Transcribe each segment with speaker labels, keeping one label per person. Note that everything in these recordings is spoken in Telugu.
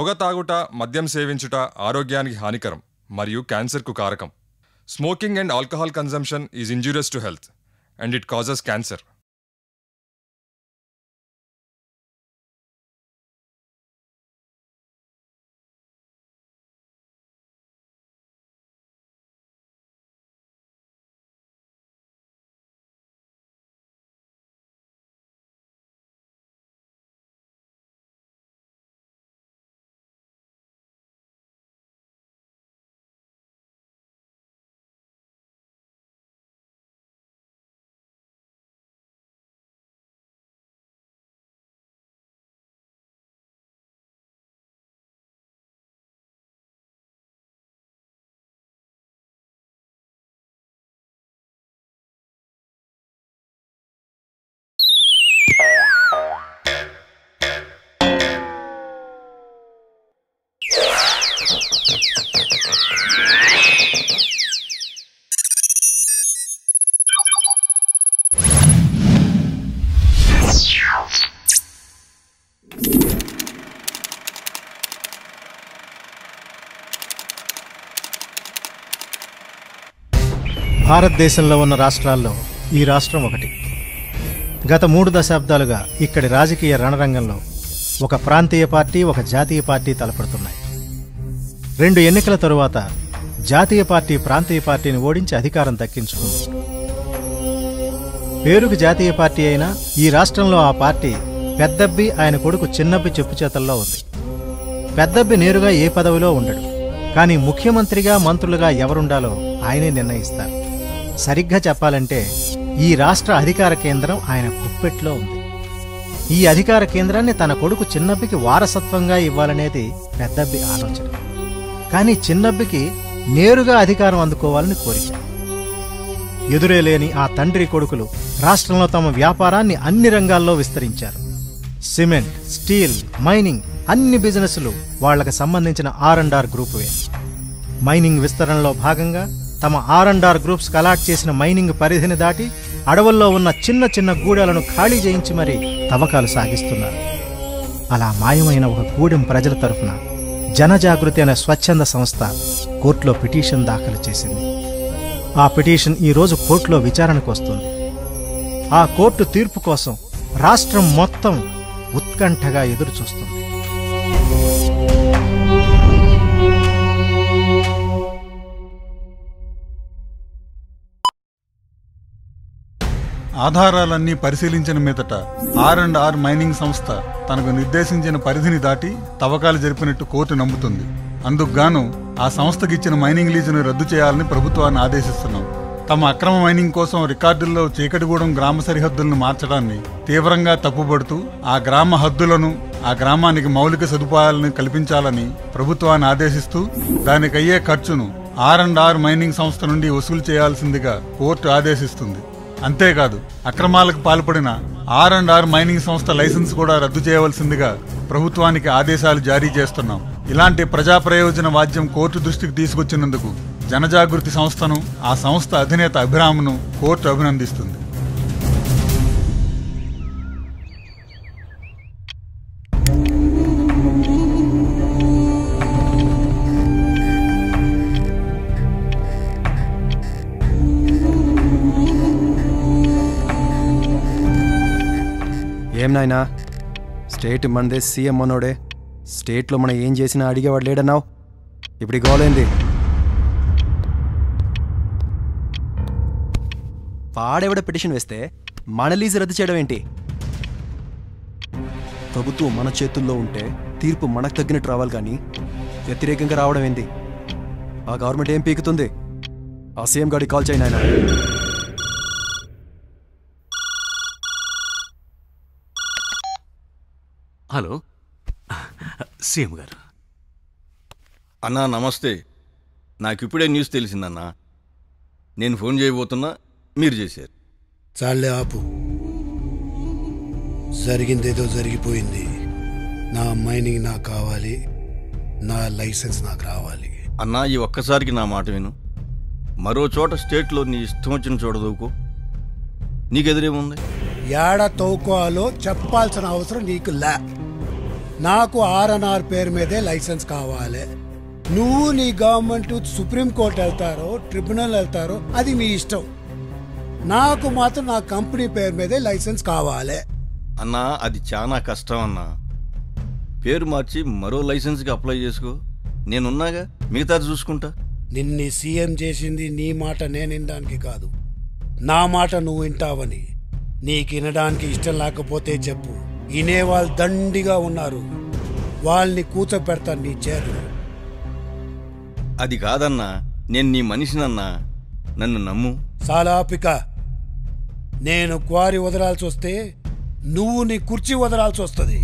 Speaker 1: పొగ తాగుట మద్యం సేవించుట ఆరోగ్యానికి హానికరం మరియు క్యాన్సర్కు కారకం smoking and alcohol consumption is injurious to health and it causes cancer
Speaker 2: భారతదేశంలో ఉన్న రాష్ట్రాల్లో ఈ రాష్ట్రం ఒకటి గత మూడు దశాబ్దాలుగా ఇక్కడి రాజకీయ రణరంగంలో ఒక ప్రాంతీయ పార్టీ ఒక జాతీయ పార్టీ తలపడుతున్నాయి రెండు ఎన్నికల తరువాత జాతీయ పార్టీ ప్రాంతీయ పార్టీని ఓడించి అధికారం దక్కించుకుంది పేరుకు జాతీయ పార్టీ అయినా ఈ రాష్ట్రంలో ఆ పార్టీ పెద్దబ్బి ఆయన కొడుకు చిన్నబ్బి చెప్పు చేతల్లో ఉంది పెద్దబ్బి నేరుగా ఏ పదవిలో ఉండడు కానీ ముఖ్యమంత్రిగా మంత్రులుగా ఎవరుండాలో ఆయనే నిర్ణయిస్తారు సరిగ్గా చెప్పాలంటే ఈ రాష్ట్ర అధికార కేంద్రం ఆయన కుప్పెట్లో ఉంది ఈ అధికార కేంద్రాన్ని తన కొడుకు చిన్నబ్బికి వారసత్వంగా ఇవ్వాలనేది పెద్దబ్బి ఆలోచన కానీ చిన్నబ్బికి నేరుగా అధికారం అందుకోవాలని కోరిక ఎదురే లేని ఆ తండ్రి కొడుకులు రాష్ట్రంలో తమ వ్యాపారాన్ని అన్ని రంగాల్లో విస్తరించారు సిమెంట్ స్టీల్ మైనింగ్ అన్ని బిజినెస్లు వాళ్లకు సంబంధించిన ఆర్ అండ్ ఆర్ గ్రూపువే మైనింగ్ విస్తరణలో భాగంగా తమ ఆర్ అండ్ ఆర్ గ్రూప్స్ కలాట్ చేసిన మైనింగ్ పరిధిని దాటి అడవుల్లో ఉన్న చిన్న చిన్న గూడెలను ఖాళీ చేయించి మరీ తవ్వకాలు సాగిస్తున్నారు అలా మాయమైన ఒక గూడెం ప్రజల తరఫున జనజాగృతి అనే స్వచ్ఛంద సంస్థ కోర్టులో పిటిషన్ దాఖలు చేసింది ఆ పిటిషన్ ఈ రోజు కోర్టులో విచారణకు వస్తుంది ఆ కోర్టు తీర్పు కోసం రాష్ట్రం మొత్తం ఉత్కంఠగా ఎదురు చూస్తుంది
Speaker 3: ఆధారాలన్నీ పరిశీలించిన మీదట ఆర్ అండ్ ఆర్ మైనింగ్ సంస్థ తనకు నిర్దేశించిన పరిధిని దాటి తవ్వకాలు జరిపినట్టు కోర్టు నమ్ముతుంది అందుకు గాను ఆ సంస్థకి ఇచ్చిన మైనింగ్ లీజును రద్దు చేయాలని ప్రభుత్వాన్ని ఆదేశిస్తున్నాం తమ అక్రమ మైనింగ్ కోసం రికార్డుల్లో చీకటిగూడెం గ్రామ సరిహద్దులను మార్చడాన్ని తీవ్రంగా తప్పుపడుతూ ఆ గ్రామ హద్దులను ఆ గ్రామానికి మౌలిక సదుపాయాలను కల్పించాలని ప్రభుత్వాన్ని ఆదేశిస్తూ దానికయ్యే ఖర్చును ఆర్ అండ్ ఆర్ మైనింగ్ సంస్థ నుండి వసూలు చేయాల్సిందిగా కోర్టు ఆదేశిస్తుంది అంతేకాదు అక్రమాలకు పాల్పడిన ఆర్ అండ్ ఆర్ మైనింగ్ సంస్థ లైసెన్స్ కూడా రద్దు చేయవలసిందిగా ప్రభుత్వానికి ఆదేశాలు జారీ చేస్తున్నాం ఇలాంటి ప్రజా ప్రయోజన వాద్యం కోర్టు దృష్టికి తీసుకొచ్చినందుకు జనజాగృతి సంస్థను ఆ సంస్థ అధినేత అభిరామ్ను కోర్టు అభినందిస్తుంది
Speaker 4: ఏం నాయనా స్టేట్ మనదే సీఎం మనోడే స్టేట్లో మనం ఏం చేసినా అడిగేవాడు లేడన్నావు ఇప్పుడు గోలేంది వాడెవడ పిటిషన్ వేస్తే మన లీజు రద్దు చేయడం ఏంటి ప్రభుత్వం మన చేతుల్లో ఉంటే తీర్పు మనకు తగ్గినట్టు రావాలి కానీ వ్యతిరేకంగా రావడం ఏంది ఆ గవర్నమెంట్ ఏం పీకుతుంది ఆ సీఎం గాడికి కాల్ చేయండి ఆయన
Speaker 5: హలో సీఎం గారు
Speaker 6: అన్నా నమస్తే నాకు ఇప్పుడే న్యూస్ తెలిసిందన్నా నేను ఫోన్ చేయబోతున్నా మీరు చేశారు
Speaker 7: చాలే ఆపు జరిగిందేదో జరిగిపోయింది నా మైనింగ్ నాకు కావాలి నా లైసెన్స్ నాకు రావాలి
Speaker 6: అన్నా ఈ ఒక్కసారికి నా మాట విను మరో చోట స్టేట్లో నీ ఇష్టం వచ్చిన చోట దూకో నీకెదురేముంది
Speaker 7: ఏడ తవ్వుకోవాలో చెప్పాల్సిన అవసరం నీకు లే నాకు ఆర్ఎన్ఆర్ పేరు మీదే లైసెన్స్ కావాలి నువ్వు నీ గవర్నమెంట్ సుప్రీం కోర్ట్ వెళ్తారో ట్రిబ్యునల్ వెళ్తారో అది మీ ఇష్టం నాకు మాత్రం నా కంపెనీ పేరు మీదే లైసెన్స్ కావాలి
Speaker 6: అన్నా అది చాలా కష్టం అన్నా పేరు మార్చి మరో లైసెన్స్కి అప్లై చేసుకో నేనున్నాగా మిగతాది చూసుకుంటా
Speaker 7: నిన్ను సీఎం చేసింది నీ మాట నేను వినడానికి కాదు నా మాట నువ్వు వింటావని నీకు వినడానికి ఇష్టం లేకపోతే చెప్పు వినేవాళ్ళు దండిగా ఉన్నారు వాళ్ళని కూర్చోపెడతాను నీ చేతులు
Speaker 6: అది కాదన్నా నేను నీ మనిషినన్నా నన్ను నమ్ము
Speaker 7: సాలాపిక నేను క్వారీ వదలాల్సి వస్తే నువ్వు నీ కుర్చీ వదలాల్సి వస్తుంది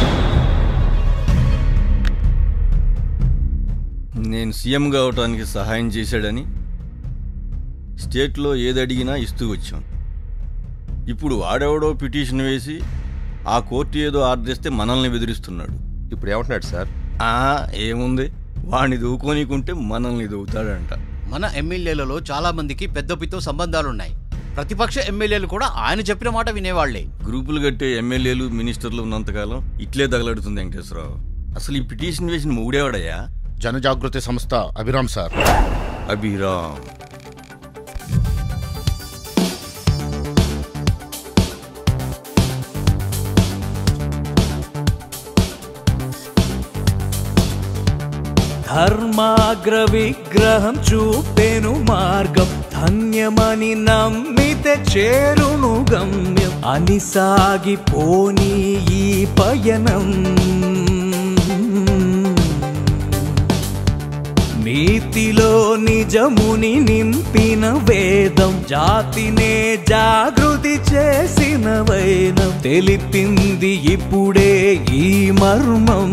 Speaker 6: నేను సీఎం కావటానికి సహాయం చేశాడని స్టేట్లో ఏది అడిగినా ఇస్తూ వచ్చాం ఇప్పుడు వాడెవడో పిటిషన్ వేసి ఆ కోర్టు ఏదో ఆర్డర్ ఇస్తే మనల్ని బెదిరిస్తున్నాడు
Speaker 8: ఇప్పుడు ఏమంటున్నాడు సార్
Speaker 6: ఆ ఏముంది వాడిని దూకోనీకుంటే మనల్ని దూవుతాడంట
Speaker 9: మన ఎమ్మెల్యేలలో చాలా మందికి పెద్దపితో సంబంధాలున్నాయి ప్రతిపక్ష ఎమ్మెల్యేలు కూడా ఆయన చెప్పిన మాట వినేవాళ్లే
Speaker 6: గ్రూపులు కట్టే ఎమ్మెల్యేలు మినిస్టర్లు ఉన్నంతకాలం ఇట్లే తగలడుతుంది వెంకటేశ్వరరావు అసలు ఈ పిటిషన్ వేసిన మూడేవాడయ్యా
Speaker 8: జనజాగృతి సంస్థ అభిరామ్ సార్
Speaker 6: అభిరామ్
Speaker 10: ధర్మాగ్ర విగ్రహం చూపెను మార్గం ధన్యమని నమ్మితే చేరును గమ్యం అని సాగిపోని ఈ పయనం నీతిలో నిజముని నింపిన వేదం జాతినే జాగృతి చేసిన వైనం తెలిపింది ఇప్పుడే ఈ మర్మం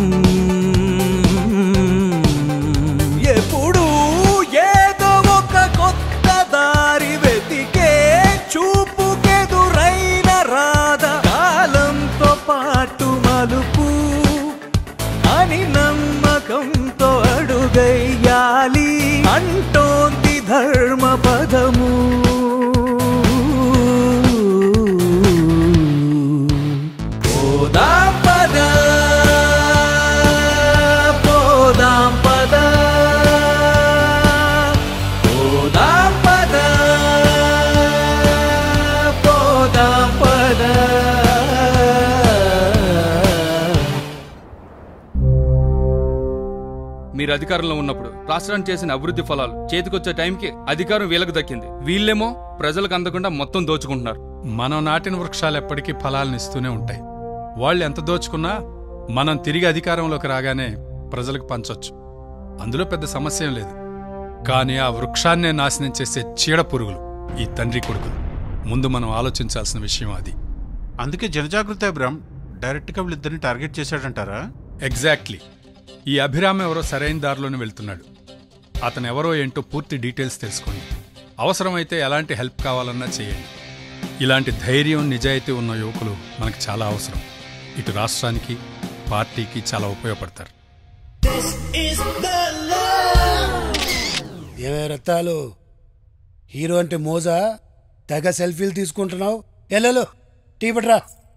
Speaker 10: ఎప్పుడు ఏదో ఒక కొత్త దారి వెతికే చూపుకెదురైన రాధ కాలంతో పాటు మలుపు అని నమ్మకంతో అడుగయ్యాలి అంటోంది ధర్మ పదము పోదాం పద పోదాం పద పోదాం పద పోదాం పద
Speaker 11: మీరు అధికారంలో ఉన్నప్పుడు రాష్ట్రాన్ని చేసిన అభివృద్ధి ఫలాలు చేతికొచ్చే టైంకి అధికారం వీళ్ళకు దక్కింది వీళ్ళేమో ప్రజలకు అందకుండా మొత్తం దోచుకుంటున్నారు
Speaker 12: మనం నాటిన వృక్షాలు ఎప్పటికీ ఫలాలను ఇస్తూనే ఉంటాయి వాళ్ళు ఎంత దోచుకున్నా మనం తిరిగి అధికారంలోకి రాగానే ప్రజలకు పంచొచ్చు అందులో పెద్ద సమస్య ఏం లేదు కానీ ఆ వృక్షాన్నే నాశనం చేసే చీడ పురుగులు ఈ తండ్రి కొడుకులు ముందు మనం ఆలోచించాల్సిన విషయం అది
Speaker 13: అందుకే జనజాగృతి అభిరామ్ డైరెక్ట్గా వీళ్ళిద్దరిని టార్గెట్ చేశాడంటారా
Speaker 12: ఎగ్జాక్ట్లీ ఈ అభిరామ్ ఎవరో సరైన దారిలోనే వెళ్తున్నాడు అతను ఎవరో ఏంటో పూర్తి డీటెయిల్స్ తెలుసుకోండి అవసరమైతే ఎలాంటి హెల్ప్ కావాలన్నా చేయండి ఇలాంటి ధైర్యం నిజాయితీ ఉన్న యువకులు మనకు చాలా అవసరం ఇటు రాష్ట్రానికి పార్టీకి చాలా ఉపయోగపడతారు
Speaker 7: ఏమే రత్తాలు హీరో అంటే మోజా తెగ సెల్ఫీలు తీసుకుంటున్నావు ఎల్లలు టీ పట్రా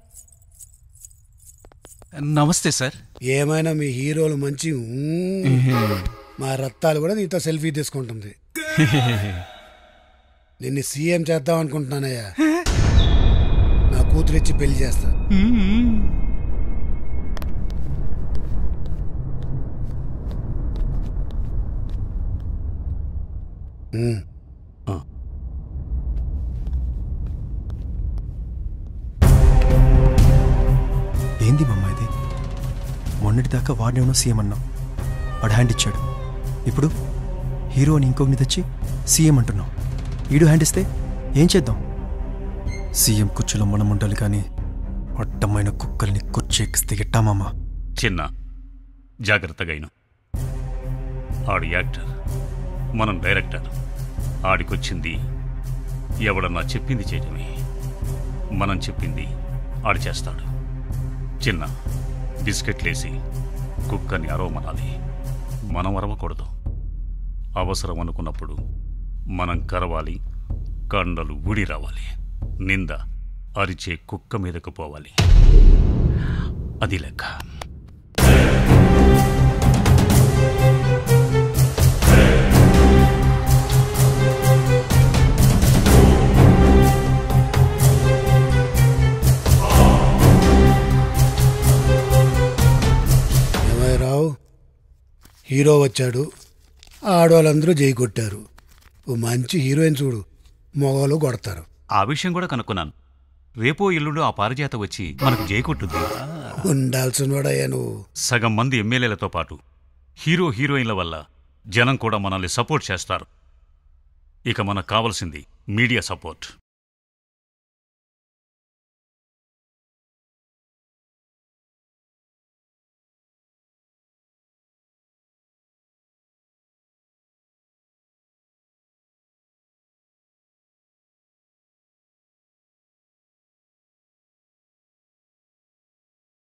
Speaker 13: నమస్తే సార్
Speaker 7: ఏమైనా మీ హీరోలు మంచి మ్మ్. మా రత్తాలు కూడా నీతో సెల్ఫీ తీసుకుంటుంది నిన్ను సీఎం చేద్దాం అనుకుంటున్నానయ్యా నా కూతురిచ్చి పెళ్లి చేస్తా మ్మ్.
Speaker 4: ఏంది మమ్మ ఇది మొన్నటిదాకా వాడినేమో సీఎం అన్నాం వాడు హ్యాండ్ ఇచ్చాడు ఇప్పుడు హీరో అని ఇంకొకని తెచ్చి సీఎం అంటున్నాం ఈడు హ్యాండ్ ఇస్తే ఏం చేద్దాం సీఎం కుర్చీలో మనం ఉండాలి కానీ అడ్డమైన కుక్కల్ని కుర్చీ ఎక్కిస్తే ఎట్టామామా
Speaker 5: చిన్న జాగ్రత్తగా అయిన ఆడు యాక్టర్ మనం డైరెక్టర్ ఆడికొచ్చింది ఎవడన్నా చెప్పింది చేయటమే మనం చెప్పింది ఆడు చేస్తాడు చిన్న బిస్కెట్లేసి కుక్కని అరవమనాలి మనం అరవకూడదు అవసరం అనుకున్నప్పుడు మనం కరవాలి కండలు ఊడి రావాలి నింద అరిచే కుక్క మీదకు పోవాలి అది లెక్క
Speaker 7: ఏమయ్య రావు హీరో వచ్చాడు ఆడవాళ్ళందరూ జై కొట్టారు ఓ మంచి హీరోయిన్ చూడు మగవాళ్ళు కొడతారు
Speaker 5: ఆ విషయం కూడా కనుక్కున్నాను రేపో ఇల్లుండో ఆ పారిజాత వచ్చి మనకు జయకొట్టుద్ది
Speaker 7: ఉండాల్సిన వాడయ్యా నువ్వు
Speaker 5: సగం మంది ఎమ్మెల్యేలతో పాటు హీరో హీరోయిన్ల వల్ల జనం కూడా మనల్ని సపోర్ట్ చేస్తారు ఇక మనకు కావాల్సింది మీడియా సపోర్ట్